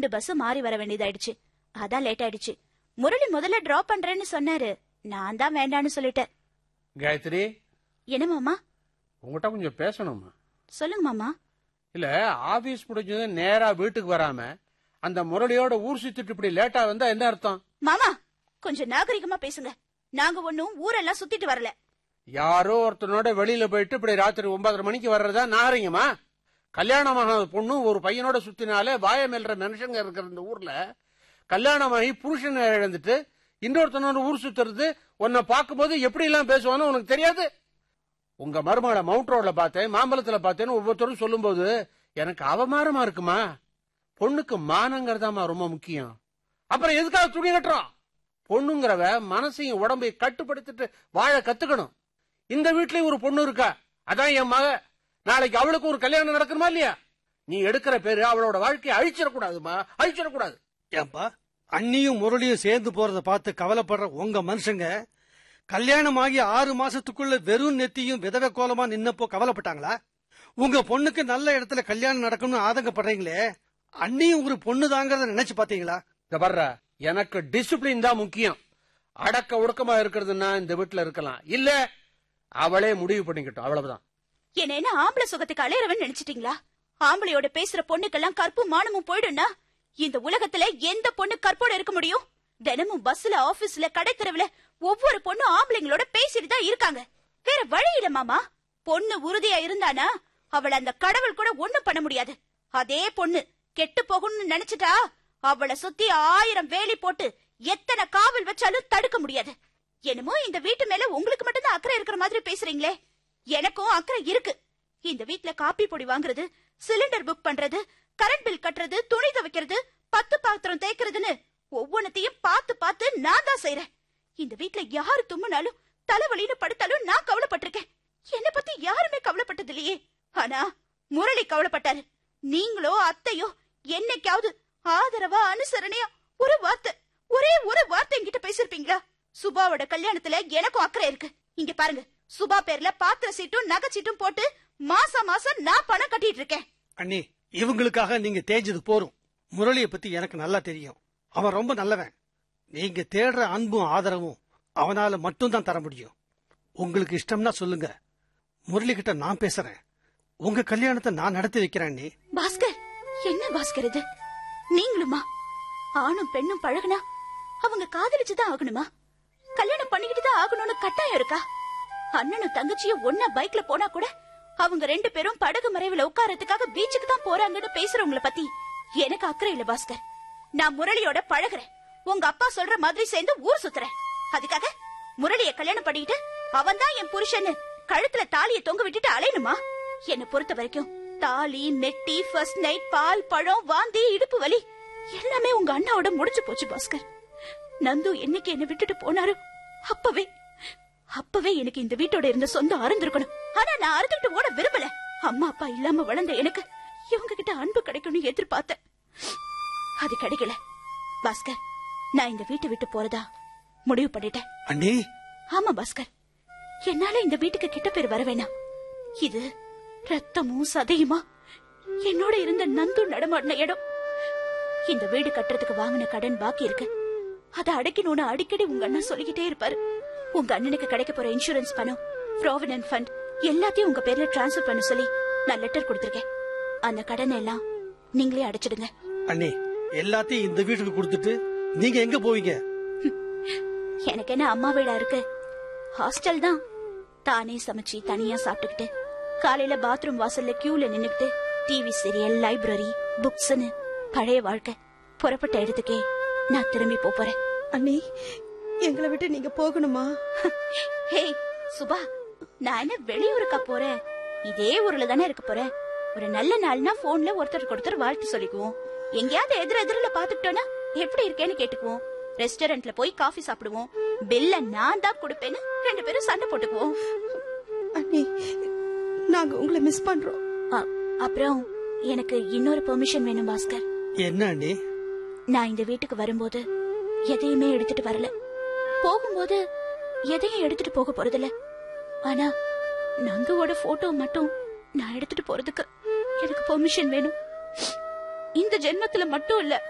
ரெண்டு பஸ் மாறி வர வேண்டியதாயிடுச்சு அதான் லேட் ஆயிடுச்சு முரளி முதல்ல டிராப் பண்றேன்னு சொன்னாரு நான் தான் வேண்டான்னு சொல்லிட்டேன் காயத்ரி என்ன மாமா உங்ககிட்ட கொஞ்சம் பேசணுமா சொல்லுங்க மாமா இல்ல ஆபீஸ் முடிஞ்சது நேரா வீட்டுக்கு வராம அந்த முரளியோட ஊர் சுத்திட்டு இப்படி லேட்டா வந்தா என்ன அர்த்தம் மாமா கொஞ்சம் நாகரிகமா பேசுங்க நாங்க ஒன்னும் ஊரெல்லாம் சுத்திட்டு வரல யாரோ ஒருத்தனோட வெளியில போயிட்டு இப்படி ராத்திரி ஒன்பதரை மணிக்கு வர்றதா நாகரிகமா கல்யாணமான பொண்ணு ஒரு பையனோட சுத்தினாலே வாய மேல்ற மனுஷங்க இருக்கிற இந்த ஊர்ல கல்யாணமாகி புருஷனை இழந்துட்டு இன்னொருத்தனோட ஊர் சுத்துறது உன்னை பார்க்கும்போது எப்படி எல்லாம் பேசுவான்னு உனக்கு தெரியாது உங்க மருமகளை மவுண்ட் ரோட்ல பார்த்தேன் மாம்பழத்துல பார்த்தேன்னு ஒவ்வொருத்தரும் சொல்லும்போது எனக்கு அவமானமா இருக்குமா பொண்ணுக்கு மானங்கிறதாமா ரொம்ப முக்கியம் அப்புறம் எதுக்காக துணி கட்டுறோம் பொண்ணுங்கிறவ மனசையும் உடம்பையும் கட்டுப்படுத்திட்டு வாழ கத்துக்கணும் இந்த வீட்லயும் ஒரு பொண்ணு இருக்கா அதான் என் மக நாளைக்கு அவளுக்கு ஒரு கல்யாணம் நடக்கணுமா இல்லையா நீ எடுக்கிற பேரு அவளோட வாழ்க்கையை அழிச்சிடக்கூடாதுமா அழிச்சிடக்கூடாது ஏன்பா அண்ணியும் முரளியும் சேர்ந்து போறத பார்த்து கவலைப்படுற உங்க மனுஷங்க கல்யாணம் ஆகி ஆறு மாசத்துக்குள்ள வெறும் நெத்தியும் விதவை கோலமா நின்னப்போ கவலைப்பட்டாங்களா உங்க பொண்ணுக்கு நல்ல இடத்துல கல்யாணம் நடக்கணும்னு ஆதங்கப்படுறீங்களே அண்ணியும் ஒரு பொண்ணு தாங்கிறத நினைச்சு பாத்தீங்களா இந்த வர்ற எனக்கு டிசிப்ளின் தான் முக்கியம் அடக்க ஒடுக்கமா இருக்கிறதுன்னா இந்த வீட்டுல இருக்கலாம் இல்ல அவளே முடிவு பண்ணிக்கட்டும் அவ்வளவுதான் என்ன என்ன ஆம்பளை சுகத்துக்கு அலையறவன் நினைச்சிட்டீங்களா ஆம்பளையோட பேசுற பொண்ணுக்கெல்லாம் கற்பும் மானமும் போயிடும்னா இந்த உலகத்துல எந்த பொண்ணு கற்போட இருக்க முடியும் தினமும் பஸ்ல ஆபீஸ்ல கடைத்தெருவுல ஒவ்வொரு பொண்ணும் ஆம்பளைங்களோட பேசிட்டு தான் இருக்காங்க வேற வழி இல்ல மாமா பொண்ணு உறுதியா இருந்தானா அவள அந்த கடவுள் கூட ஒண்ணும் பண்ண முடியாது அதே பொண்ணு கெட்டு போகணும்னு நினைச்சிட்டா அவளை சுத்தி ஆயிரம் வேலி போட்டு எத்தனை காவல் வச்சாலும் தடுக்க முடியாது என்னமோ இந்த வீட்டு மேல உங்களுக்கு மட்டும்தான் அக்கறை இருக்கிற மாதிரி பேசுறீங்களே எனக்கும் அக்கறை இருக்கு இந்த வீட்ல காப்பி பொடி வாங்குறது சிலிண்டர் புக் பண்றது கரண்ட் பில் கட்டுறது துணி துவைக்கிறது பத்து பாத்திரம் தேய்க்கிறதுன்னு ஒவ்வொன்னத்தையும் பார்த்து பார்த்து நான் தான் செய்யறேன் இந்த வீட்ல யாரு தும்முனாலும் தலைவலின்னு படுத்தாலும் நான் கவலைப்பட்டிருக்கேன் என்ன பத்தி யாருமே கவலைப்பட்டது இல்லையே ஆனா முரளி கவலைப்பட்டாரு நீங்களோ அத்தையோ என்னைக்காவது ஆதரவா அனுசரணையா ஒரு வார்த்தை ஒரே ஒரு வார்த்தை என்கிட்ட பேசிருப்பீங்களா சுபாவோட கல்யாணத்துல எனக்கும் அக்கறை இருக்கு இங்க பாருங்க சுபா பேர்ல பாத்திர சீட்டும் நகை சீட்டும் போட்டு மாசம் மாசம் நான் பணம் கட்டிட்டு இருக்கேன் அண்ணி இவங்களுக்காக நீங்க தேஞ்சது போரும் முரளிய பத்தி எனக்கு நல்லா தெரியும் அவன் ரொம்ப நல்லவன் நீங்க தேடுற அன்பும் ஆதரவும் அவனால மட்டும்தான் தர முடியும் உங்களுக்கு இஷ்டம்னா சொல்லுங்க முரளி கிட்ட நான் பேசுறேன் உங்க கல்யாணத்தை நான் நடத்தி வைக்கிறேன் அண்ணி பாஸ்கர் என்ன பாஸ்கர் இது நீங்களுமா ஆணும் பெண்ணும் பழகுனா அவங்க காதலிச்சுதான் ஆகணுமா கல்யாணம் பண்ணிக்கிட்டு தான் ஆகணும்னு கட்டாயம் இருக்கா அண்ணனும் தங்கச்சியும் ஒன்னா பைக்ல போனா கூட அவங்க ரெண்டு பேரும் படகு மறைவுல உட்காரத்துக்காக பீச்சுக்கு தான் போறாங்கன்னு பேசுறவங்கள பத்தி எனக்கு அக்கறை இல்ல பாஸ்கர் நான் முரளியோட பழகுறேன் உங்க அப்பா சொல்ற மாதிரி சேர்ந்து ஊர் சுத்துறேன் அதுக்காக முரளிய கல்யாணம் பண்ணிட்டு அவன் தான் என் புருஷன்னு கழுத்துல தாலிய தொங்க விட்டுட்டு அலையணுமா என்ன பொறுத்த வரைக்கும் தாலி மெட்டி ஃபர்ஸ்ட் நைட் பால் பழம் வாந்தி இடுப்பு வலி எல்லாமே உங்க அண்ணாவோட முடிஞ்சு போச்சு பாஸ்கர் நந்து என்னைக்கு என்ன விட்டுட்டு போனாரு அப்பவே அப்பவே எனக்கு இந்த வீட்டோட இருந்த சொந்தம் அறந்திருக்கணும் ஆனா நான் அறுத்துக்கிட்டு ஓட விரும்பல அம்மா அப்பா இல்லாம வளர்ந்த எனக்கு இவங்க கிட்ட அன்பு கிடைக்கும்னு எதிர்பார்த்தேன் அது கிடைக்கல பாஸ்கர் நான் இந்த வீட்டை விட்டு போறதா முடிவு பண்ணிட்டேன் அண்ணி ஆமா பாஸ்கர் என்னால இந்த வீட்டுக்கு கிட்ட பேர் வர வேணாம் இது ரத்தமும் சதையுமா என்னோட இருந்த நந்து நடமாடின இடம் இந்த வீடு கட்டுறதுக்கு வாங்கின கடன் பாக்கி இருக்கு அதை அடைக்கணும்னு அடிக்கடி உங்க அண்ணன் சொல்லிக்கிட்டே இருப்பாரு உங்க அண்ணனுக்கு கிடைக்க போற இன்சூரன்ஸ் பணம் ப்ராவிடன்ட் ஃபண்ட் எல்லாத்தையும் உங்க பேர்ல டிரான்ஸ்ஃபர் பண்ண சொல்லி நான் லெட்டர் கொடுத்திருக்கேன் அந்த கடனை எல்லாம் நீங்களே அடைச்சிடுங்க அண்ணி எல்லாத்தையும் இந்த வீட்டுக்கு கொடுத்துட்டு நீங்க எங்க போவீங்க எனக்கு என்ன அம்மா வீடா இருக்கு ஹாஸ்டல் தான் தானே சமைச்சு தனியா சாப்பிட்டுக்கிட்டு காலையில பாத்ரூம் வாசல்ல கியூல நின்னுக்கிட்டு டிவி சீரியல் லைப்ரரி புக்ஸ்னு பழைய வாழ்க்கை புறப்பட்ட இடத்துக்கே நான் திரும்பி போப் போறேன் அண்ணி எங்களை விட்டு நீங்க போகணுமா ஹே சுபா நான் என்ன வெளியூருக்கா போறேன் இதே ஊர்ல தானே இருக்க போறேன் ஒரு நல்ல நாள்னா போன்ல ஒருத்தருக்கு ஒருத்தர் வாழ்த்து சொல்லிக்குவோம் எங்கேயாவது எதிர எதிரில பாத்துக்கிட்டோன்னா எப்படி இருக்கேன்னு கேட்டுக்குவோம் ரெஸ்டாரண்ட்ல போய் காஃபி சாப்பிடுவோம் பில்ல நான் தான் கொடுப்பேன்னு ரெண்டு பேரும் சண்டை போட்டுக்குவோம் அண்ணி நாங்க உங்களை மிஸ் பண்றோம் அ- அப்புறம் எனக்கு இன்னொரு பெர்மிஷன் வேணும் பாஸ்கர் என்ன அண்ணி நான் இந்த வீட்டுக்கு வரும்போது எதையுமே எடுத்துட்டு வரல போகும்போது எதையும் எடுத்துட்டு போக போறதில்ல ஆனா நந்துவோட போட்டோ மட்டும் நான் எடுத்துட்டு போறதுக்கு எனக்கு பெர்மிஷன் வேணும் இந்த ஜென்மத்துல மட்டும் இல்ல